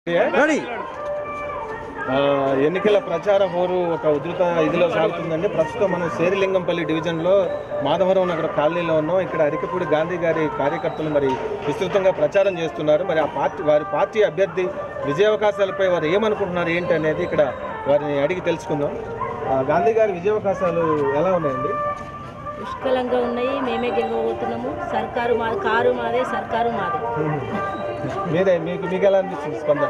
Ready ఆ, ఎన్నికల ప్రచార హోరు ఒక ఉధృత ఇదిలో సాగుతుందండి ప్రస్తుతం మనం శేరిలింగంపల్లి డివిజన్లో మాధవరం నగర కాలనీలో ఉన్నాం ఇక్కడ అరికపూడి గాంధీ గారి కార్యకర్తలు మరి విస్తృతంగా ప్రచారం చేస్తున్నారు మరి ఆ పార్టీ వారి పార్టీ అభ్యర్థి విజయావకాశాలపై వారు ఏమనుకుంటున్నారు ఏంటి అనేది ఇక్కడ వారిని అడిగి తెలుసుకుందాం ఆ, గాంధీ గారి విజయావకాశాలు ఎలా ఉన్నాయండి పుష్కలంగా ఉన్నాయి మేమే గెలవబోతున్నాము సర్కారు మా కారు మాదే సర్కారు మాదే మీరే మీకు మీకు ఎలా అనిపిస్తుంది స్పందన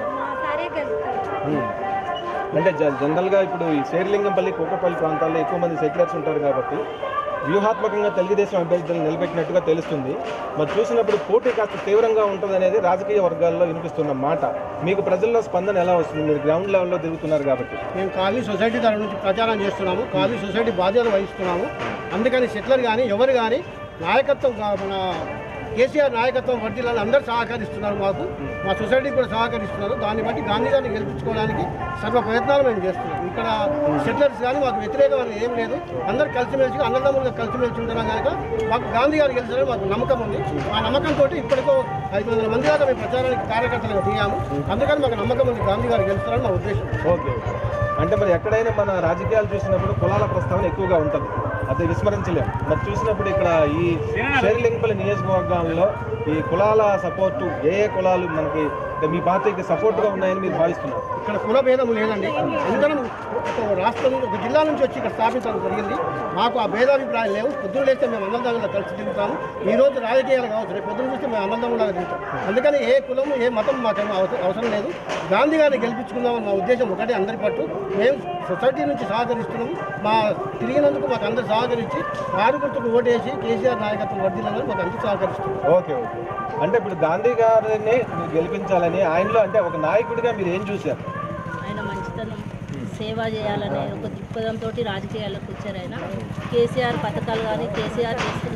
ఉమ్. అంటే జ- జనరల్గా ఇప్పుడు ఈ శేరిలింగంపల్లి కోకపల్లి ప్రాంతాల్లో ఎక్కువ మంది సెటిలర్స్ ఉంటారు కాబట్టి వ్యూహాత్మకంగా తెలుగుదేశం అభ్యర్థులను నిలబెట్టినట్టుగా తెలుస్తుంది మరి చూసినప్పుడు పోటీ కాస్త తీవ్రంగా ఉంటుంది అనేది రాజకీయ వర్గాల్లో వినిపిస్తున్న మాట మీకు ప్రజల్లో స్పందన ఎలా వస్తుంది మీరు గ్రౌండ్ లెవెల్లో తిరుగుతున్నారు కాబట్టి మేము కాలనీ సొసైటీ తరఫు నుంచి ప్రచారం చేస్తున్నాము కాలనీ సొసైటీ బాధ్యతలు వహిస్తున్నాము అందుకని సెటిలర్ కానీ ఎవరు కానీ నాయకత్వం గా- మన కేసీఆర్ నాయకత్వం వర్తిలని అందరూ సహకరిస్తున్నారు మాకు మా సొసైటీకి కూడా సహకరిస్తున్నారు దాన్ని బట్టి గాంధీ గారిని గెలిపించుకోవడానికి సర్వ ప్రయత్నాలు మేము చేస్తున్నాం ఇక్కడ సెటిలర్స్ కానీ మాకు వ్యతిరేకం ఏం లేదు అందరూ కలిసిమెలిసి అన్నదమ్ములుగా కలిసిమెలిసి ఉంటున్నాం కనుక మాకు గాంధీ గారు గెలిచారని మాకు నమ్మకం ఉంది ఆ నమ్మకంతో ఇప్పటికో ఐదు వందల మంది దాకా మేము ప్రచారానికి కార్యకర్తలుగా దిగాము అందుకని మాకు నమ్మకం ఉంది గాంధీ గారు గెలుస్తారని మా ఉద్దేశం ఓకే ఓకే. అంటే మరి ఎక్కడైనా మన రాజకీయాలు చూసినప్పుడు కులాల ప్రస్తావన ఎక్కువగా ఉంటుంది అది విస్మరించలేం మరి చూసినప్పుడు ఇక్కడ ఈ షేర్లింగపల్లి నియోజకవర్గంలో ఈ కులాల సపోర్టు ఏ ఏ కులాలు మనకి అంటే మీ పార్టీకి సపోర్ట్గా ఉన్నాయని మీరు భావిస్తున్నారు ఇక్కడ కుల భేదం లేదండి అందరం ఒక రాష్ట్రం నుంచి ఒక జిల్లా నుంచి వచ్చి ఇక్కడ స్థాపించడం జరిగింది మాకు ఆ భేదాభిప్రాయం లేవు పొద్దున్న లేస్తే మేము అన్నదమ్ములా కలిసి తిరుగుతాము ఈ రోజు రాజకీయాలు కావచ్చు రేపు పొద్దున్న చూస్తే మేము అన్నదమ్ములాగా తిరుగుతాం అందుకని ఏ కులము ఏ మతం మాకేమో అవసరం అవసరం లేదు గాంధీ గారిని గెలిపించుకుందామని మా ఉద్దేశం ఒకటే అందరి పట్టు మేము సొసైటీ నుంచి సహకరిస్తున్నాము మా తిరిగినందుకు మాకు అందరు సహకరించి వారి గుర్తుకు ఓటేసి కేసీఆర్ నాయకత్వం వర్దిల్లని మాకు అందరూ సహకరిస్తున్నారు ఓకే ఓకే అంటే ఇప్పుడు గాంధీ గారిని మీరు గెలిపించాలని ఆయనలో అంటే ఒక నాయకుడిగా మీరు ఏం చూశారు ఆయన మంచితనం సేవ చేయాలనే ఒక దృక్పథంతో రాజకీయాల్లోకి వచ్చారు ఆయన కేసీఆర్ పథకాలు కానీ కేసీఆర్ చేస్తున్న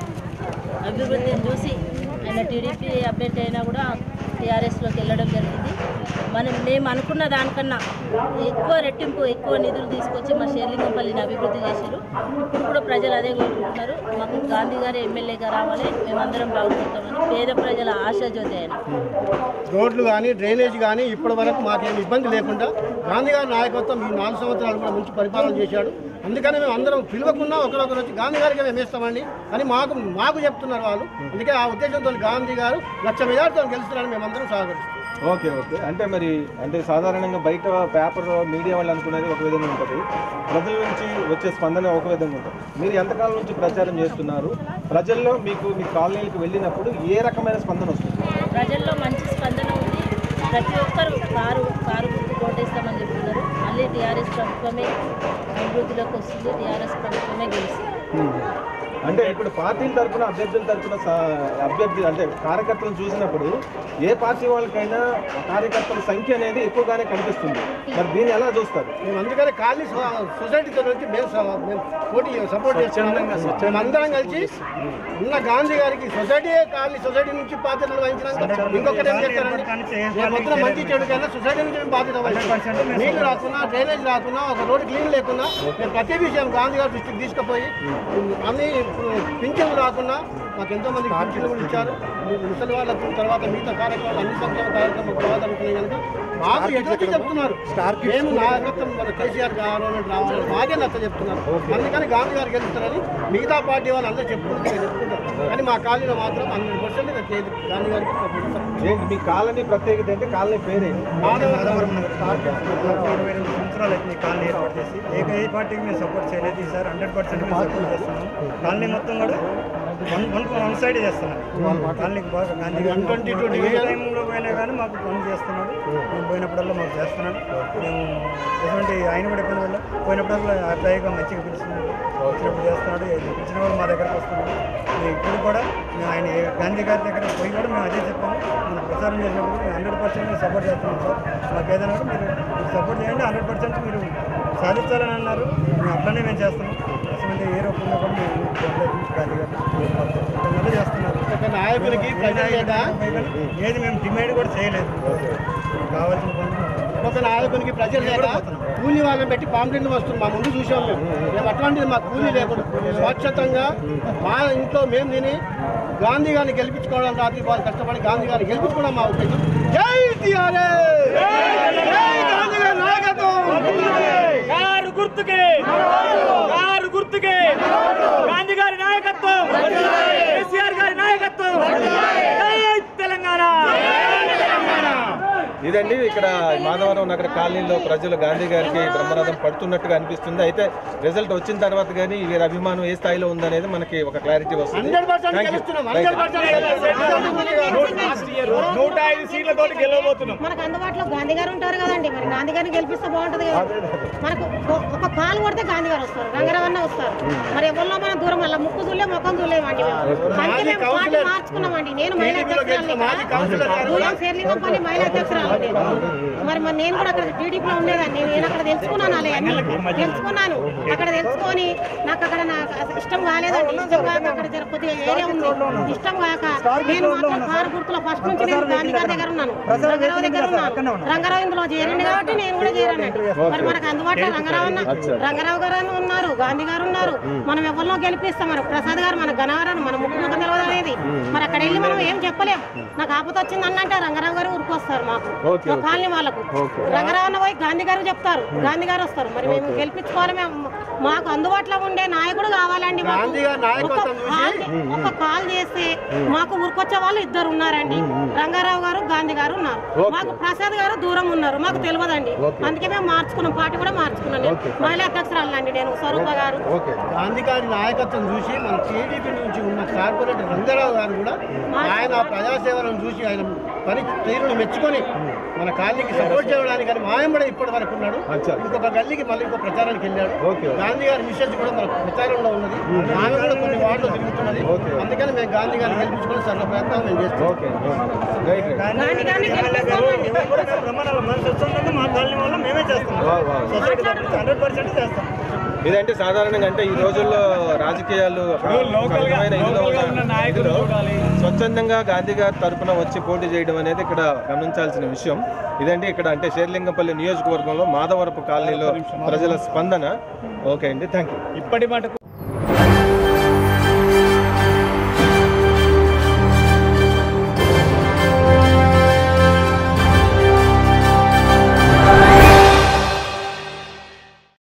అభివృద్ధిని చూసి ఆయన టీడీపీ అభ్యర్థి అయినా కూడా టీఆర్ఎస్లోకి వెళ్ళడం జరిగింది మనం మేము అనుకున్న దానికన్నా ఎక్కువ రెట్టింపు ఎక్కువ నిధులు తీసుకొచ్చి మా షేర్లింగంపల్లిని అభివృద్ధి చేశారు ఇప్పుడు కూడా ప్రజలు అదే కోరుకుంటున్నారు మాకు గాంధీ గారు ఎమ్మెల్యేగా రావాలి మేమందరం బాగుపడతామని పేద ప్రజల ఆశాజ్యోతి ఆయన రోడ్లు కానీ డ్రైనేజ్ కానీ ఇప్పటి వరకు మాకేం ఇబ్బంది లేకుండా గాంధీ గారి నాయకత్వం ఈ నాలుగు సంవత్సరాలు కూడా మంచి పరిపాలన చేశాడు అందుకని మేము అందరం పిలవకుండా ఒకరొకరు వచ్చి గాంధీ గారికి మేము వేస్తామండి అని మాకు మాకు చెప్తున్నారు వాళ్ళు అందుకే ఆ ఉద్దేశంతో గాంధీ గారు లక్ష మెజార్టీతో గెలుస్తున్నారని మేమందరం సహకరిస్తాం ఓకే ఓకే అంటే మరి అంటే సాధారణంగా బయట పేపర్ మీడియా వాళ్ళు అనుకునేది ఒక విధంగా ఉంటుంది ప్రజల నుంచి వచ్చే స్పందన ఒక విధంగా ఉంటుంది మీరు ఎంతకాలం నుంచి ప్రచారం చేస్తున్నారు ప్రజల్లో మీకు మీ కాలనీలకు వెళ్ళినప్పుడు ఏ రకమైన స్పందన వస్తుంది ప్రజల్లో మంచి స్పందన ఉంది ప్రతి ఒక్కరు కారు కారు గుర్తు కోటేస్తామని చెప్తున్నారు మళ్ళీ టీఆర్ఎస్ ప్రభుత్వమే అభివృద్ధిలోకి వస్తుంది టీఆర్ఎస్ ప్రభుత్వమే గెలుస్తుంది అంటే ఇప్పుడు పార్టీల తరఫున అభ్యర్థుల తరఫున అభ్యర్థి అంటే కార్యకర్తలను చూసినప్పుడు ఏ పార్టీ వాళ్ళకైనా కార్యకర్తల సంఖ్య అనేది ఎక్కువగానే కనిపిస్తుంది మరి దీన్ని ఎలా చూస్తారు మేము అందుకని కాలనీ సో- సొసైటీతో నుంచి మేము స- మేము పోటీ సపోర్ట్ చేస్తున్నాం మేము అందరం కలిసి ఉన్న గాంధీ గారికి సొసైటీ కాలనీ సొసైటీ నుంచి బాధ్యతలు వహించినాక ఇంకొకటి ఏం చేస్తారండి మేము మొత్తం మంచి చెడు కన్నా సొసైటీ నుంచి మేము బాధ్యత వహిస్తాం నీళ్లు రాకున్నా డ్రైనేజ్ రాకున్నా ఒక రోడ్డు క్లీన్ లేకున్నా మేము ప్రతి విషయం గాంధీ గారి దృష్టికి తీసుకుపోయి అన్ని ఇప్పుడు పింఛన్లు రాకున్నా మాకు ఎంతో మంది పింఛన్లు కూడా ఇచ్చారు ముసలి వాళ్ళకు తర్వాత మిగతా కార్యక్రమాలు అన్ని సంక్షేమ కార్యక్రమాలు బాగా జరుగుతున్నాయి కనుక మాకు ఎటువంటి చెప్తున్నారు మేము నాయకత్వం మన కేసీఆర్ కావాలని రావాలని మాకే నచ్చ చెప్తున్నారు అందుకని గాంధీ గారు గెలుస్తారని మిగతా పార్టీ వాళ్ళు అందరూ చెప్పుకుంటారు చెప్పుకుంటారు కానీ మా కాలనీలో మాత్రం హండ్రెడ్ పర్సెంట్ గాంధీ గారికి పంపిస్తాం. ఏంటి మీ కాలనీ ప్రత్యేకత ఏంటి కాలనీ పేరే మాధవరం ఇరవై రెండు సంవత్సరాలు అయితే ఈ కాలనీ ఏర్పాటు చేసి ఏక ఏ పార్టీకి మేము సపోర్ట్ చేయలేదు ఈసారి హండ్రెడ్ పర్సెంట్ మేము సపోర్ట్ చేస్తున్నాం కాలనీ మొత్తం కూడా వన్ వన్ వన్ సైడ్ చేస్తున్నాం కాలనీకి బాగా గాంధీ గారు 122 ఏ టైంలో పోయినా కానీ మాకు పని చేస్తున్నాడు మేము పోయినప్పుడల్లా మాకు చేస్తున్నాడు మేము ఎటువంటి ఆయన కూడా ఇబ్బంది వల్ల పోయినప్పుడల్లా అబ్బాయిగా మంచిగా పిలుస్తున్నాడు వచ్చినప్పుడు చేస్తున్నాడు ఏది పిలిచిన వాళ్ళు మా దగ్గరకు వస్తున్నాడు మేము ఇప్పుడు కూడా మేము ఆయన ఏ- గాంధీ గారి దగ్గర పోయి కూడా మేము అదే చెప్పాము మనం ప్రచారం చేసినప్పుడు మేము హండ్రెడ్ పర్సెంట్ సపోర్ట్ చేస్తున్నాం సార్ మాకు ఏదైనా కూడా మీరు సపోర్ట్ చేయండి హండ్రెడ్ పర్సెంట్ మీరు సాధించాలని అన్నారు మేము అట్లనే మేము చేస్తున్నాం అసలు ఏ రూపంలో కూడా మేము గాంధీ గారు అదే చేస్తున్నారు ఒక నాయకుడికి ప్రజలు లేక ఏది మేము డిమాండ్ కూడా చేయలేదు కావాల్సిన పనులు ఒక నాయకునికి ప్రజలు లేక కూలీ వాళ్ళని పెట్టి పాంప్లెట్లు వస్తుంది మా ముందు చూసాం మేము మేము అట్లాంటిది మా కూలీ లేకుండా స్వచ్ఛతంగా మా ఇంట్లో మేము తిని గాంధీ గారిని గెలిపించుకోవడం రాత్రి వాళ్ళు కష్టపడి గాంధీ గారిని గెలిపించుకోవడం మా ఉద్దేశం జై టీఆర్ఎస్ జై గాంధీ గారి నాయకత్వం కారు గుర్తుకే కారు గుర్తుకే గాంధీ గారి నాయకత్వం కేసీఆర్ గారి నాయకత్వం జై తెలంగాణ ఇదండి ఇక్కడ మాధవరం నగర కాలనీలో ప్రజలు గాంధీ గారికి బ్రహ్మరథం పడుతున్నట్టుగా అనిపిస్తుంది అయితే రిజల్ట్ వచ్చిన తర్వాత కానీ వీరి అభిమానం ఏ స్థాయిలో ఉందనేది మనకి ఒక క్లారిటీ వస్తుంది హండ్రెడ్ పర్సెంట్ Thank you. గెలుస్తున్నాం Right. హండ్రెడ్ పర్సెంట్ నూట ఐదు సీట్లతో గెలవబోతున్నాం మనకు అందుబాటులో గాంధీ గారు ఉంటారు కదండి మరి గాంధీ గారిని గెలిపిస్తే బాగుంటది కదా మనకు ఒ- ఒక కాలు కొడితే గాంధీ గారు వస్తారు గంగరవన్న వస్తారు మరి ఎవరిలో మనం దూరం అలా ముక్కు చూలే ముఖం చూలేమండి మేము అందుకే మేము పార్టీ మార్చుకున్నామండి నేను మహిళా అధ్యక్షురాలు మాజీ కౌన్సిలర్ గారు దూరం శేర్లింగం పని మహిళా అధ్యక్షురాలు నేను మరి మరి నేను కూడా అక్కడ టీడీపీలో ఉండేదాన్ని నేను అక్కడ తెలుసుకున్నాను అలా అన్ని తెలుసుకున్నాను అక్కడ తెలుసుకొని నాకు అక్కడ నాకు ఇష్టం కాలేదండి ఇష్టం కాక అక్కడ జర కొద్దిగా ఏరియా ఉంది ఇష్టం కాక నేను మాత్రం కారు గుర్తులో ఫస్ట్ నుంచి నేను గాంధీ గారి దగ్గర ఉన్నాను రంగారావు దగ్గర ఉన్నాను రంగారావు ఇందులో చేరండి కాబట్టి నేను కూడా చేరానండి మరి మనకు అందుబాటులో రంగారావు అన్న రంగారావు గారు అని ఉన్నారు గాంధీ గారు ఉన్నారు మనం ఎవరినో గెలిపిస్తాం మరి ప్రసాద్ గారు మన గణవరాలు మన ముక్కు ముఖం తెలియదు అనేది మరి అక్కడ వెళ్ళి మనం ఏం చెప్పలేం నాకు ఆపత వచ్చింది అన్నంటే రంగారావు గారు ఊరుకొస్తారు మాకు ఓకే, మా కాలనీ వాళ్ళకు రంగారావు అన్న పోయి గాంధీ గారు చెప్తారు గాంధీ గారు వస్తారు మరి మేము గెలిపించుకోవాలి మేము మాకు అందుబాటులో ఉండే నాయకుడు కావాలండి మాకు. గాంధీ గారి నాయకత్వం ఒక కాల్ చే- ఒక కాల్ చేస్తే మాకు ఊరికొచ్చే వాళ్ళు ఇద్దరు ఉన్నారండి రంగారావు గారు గాంధీ గారు ఉన్నారు మాకు ప్రసాద్ గారు దూరం ఉన్నారు మాకు తెలియదండి అందుకే మేము మార్చుకున్నాం పార్టీ కూడా మార్చుకున్నాం నేను మహిళా అధ్యక్షురాలు అండి నేను స్వరూప గారు ఓకే గాంధీ గారి నాయకత్వం చూసి మన టీడీపీ నుంచి ఉన్న కార్పొరేటర్ రంగారావు గారు కూడా ఆయన ప్రజాసేవలను చూసి ఆయన పని తీరును మెచ్చుకొని మన కాలనీకి సపోర్ట్ చేయడానికి అని మాయంబడి ఇప్పటి వరకు ఉన్నాడు అచ్చా. ఇంకొక గల్లీకి మళ్ళీ ఇంకో ప్రచారానికి వెళ్ళాడు ఓకే. గాంధీ గారి మిస్సెస్ కూడా మన ప్రచారంలో ఉన్నది ఆమె కూడా కొన్ని వార్డులు తిరుగుతున్నది ఓకే. అందుకని మేము గాంధీ గారిని గెలిపించుకొని సర్వ ప్రయత్నం మేము చేస్తాం ఓకే రైట్ రైట్ గాంధీ గారిని గెలిపిస్తామండి ఎవరు కూడా మేము బ్రహ్మాండంగా మన స్వచ్ఛందంగా మా కాలనీ వల్ల మేమే చేస్తాం వావ్, వావ్. సొసైటీ తరఫున హండ్రెడ్ పర్సెంట్ చేస్తాం ఇదంటే సాధారణంగా అంటే ఈ రోజుల్లో రాజకీయాలు ఒక రకమైన ఇదిలో ఉన్న ఇదిలో స్వచ్ఛందంగా గాంధీ గారి తరపున వచ్చి పోటీ చేయడం అనేది ఇక్కడ గమనించాల్సిన విషయం ఇదంటే ఇక్కడ అంటే షేర్లింగంపల్లి నియోజకవర్గంలో మాధవరపు కాలనీలో ప్రజల స్పందన ఓకే అండి థ్యాంక్ యూ ఇప్పటి మటుకు